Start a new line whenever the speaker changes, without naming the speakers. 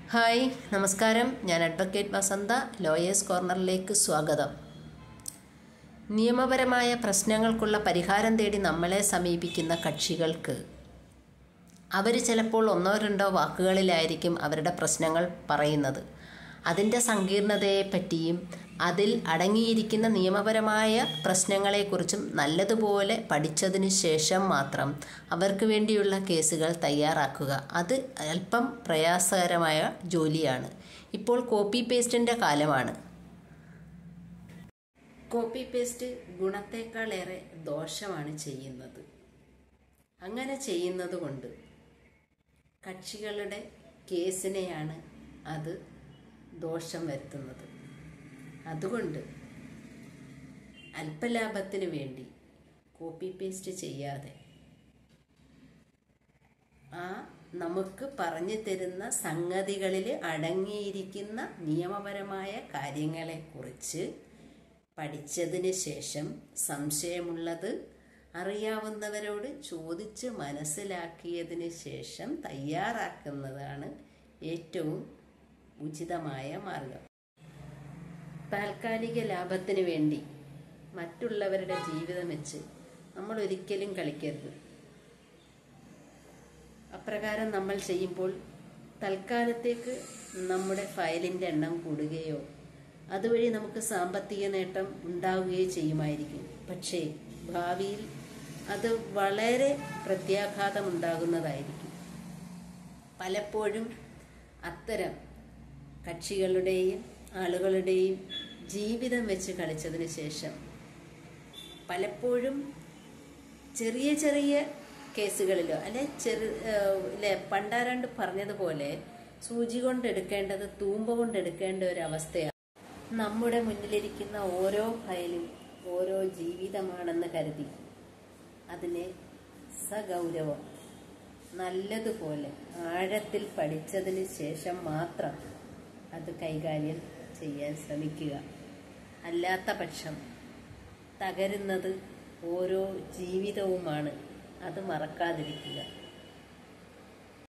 hi നമസ്കാരം ഞാൻ advocate വസന്ത lawyers കോർണറിലേക്ക് സ്വാഗതം നിയമപരമായ പ്രശ്നങ്ങൾക്കുള്ള പരിഹാരം തേടി നമ്മളെ സമീപിക്കുന്ന കക്ഷികൾക്ക് അവർ ചിലപ്പോൾ ഒന്നോ രണ്ടോ വാക്കുകളിലായിരിക്കും അവരുടെ പ്രശ്നങ്ങൾ പറയുന്നത് അതിൻ്റെ സങ്കീർണതയെപ്പറ്റിയും അതിൽ അടങ്ങിയിരിക്കുന്ന നിയമപരമായ പ്രശ്നങ്ങളെക്കുറിച്ചും നല്ലതുപോലെ പഠിച്ചതിന് ശേഷം മാത്രം അവർക്ക് വേണ്ടിയുള്ള കേസുകൾ തയ്യാറാക്കുക അത് അല്പം പ്രയാസകരമായ ജോലിയാണ് ഇപ്പോൾ കോപ്പി പേസ്റ്റിൻ്റെ കാലമാണ് കോപ്പി പേസ്റ്റ് ഗുണത്തേക്കാളേറെ ദോഷമാണ് ചെയ്യുന്നത് അങ്ങനെ ചെയ്യുന്നത് കൊണ്ട് കക്ഷികളുടെ കേസിനെയാണ് അത് ദോഷം വരുത്തുന്നത് അതുകൊണ്ട് അല്പലാഭത്തിന് വേണ്ടി കോപ്പി പേസ്റ്റ് ചെയ്യാതെ ആ നമുക്ക് പറഞ്ഞു തരുന്ന സംഗതികളിൽ അടങ്ങിയിരിക്കുന്ന നിയമപരമായ കാര്യങ്ങളെക്കുറിച്ച് പഠിച്ചതിന് ശേഷം സംശയമുള്ളത് അറിയാവുന്നവരോട് ചോദിച്ച് മനസ്സിലാക്കിയതിന് ശേഷം തയ്യാറാക്കുന്നതാണ് ഏറ്റവും ഉചിതമായ മാർഗം താൽക്കാലിക ലാഭത്തിന് വേണ്ടി മറ്റുള്ളവരുടെ ജീവിതം വെച്ച് നമ്മൾ ഒരിക്കലും കളിക്കരുത് അപ്രകാരം നമ്മൾ ചെയ്യുമ്പോൾ തൽക്കാലത്തേക്ക് നമ്മുടെ ഫയലിൻ്റെ എണ്ണം കൂടുകയോ അതുവഴി നമുക്ക് സാമ്പത്തിക നേട്ടം ഉണ്ടാവുകയോ ചെയ്യുമായിരിക്കും പക്ഷേ ഭാവിയിൽ അത് വളരെ പ്രത്യാഘാതമുണ്ടാകുന്നതായിരിക്കും പലപ്പോഴും അത്തരം കക്ഷികളുടെയും ആളുകളുടെയും ജീവിതം വെച്ച് കളിച്ചതിന് ശേഷം പലപ്പോഴും ചെറിയ ചെറിയ കേസുകളിലോ അല്ലെ ചെറു അല്ലെ പണ്ടാരാണ്ട് പറഞ്ഞതുപോലെ സൂചി കൊണ്ടെടുക്കേണ്ടത് തൂമ്പ കൊണ്ടെടുക്കേണ്ട ഒരു അവസ്ഥയാണ് നമ്മുടെ മുന്നിലിരിക്കുന്ന ഓരോ ഫയലും ഓരോ ജീവിതമാണെന്ന് കരുതി അതിനെ സഗൗരവം നല്ലതുപോലെ ആഴത്തിൽ പഠിച്ചതിന് ശേഷം മാത്രം അത് കൈകാര്യം ചെയ്യാൻ ശ്രമിക്കുക അല്ലാത്ത പക്ഷം തകരുന്നത് ഓരോ ജീവിതവുമാണ് അത് മറക്കാതിരിക്കുക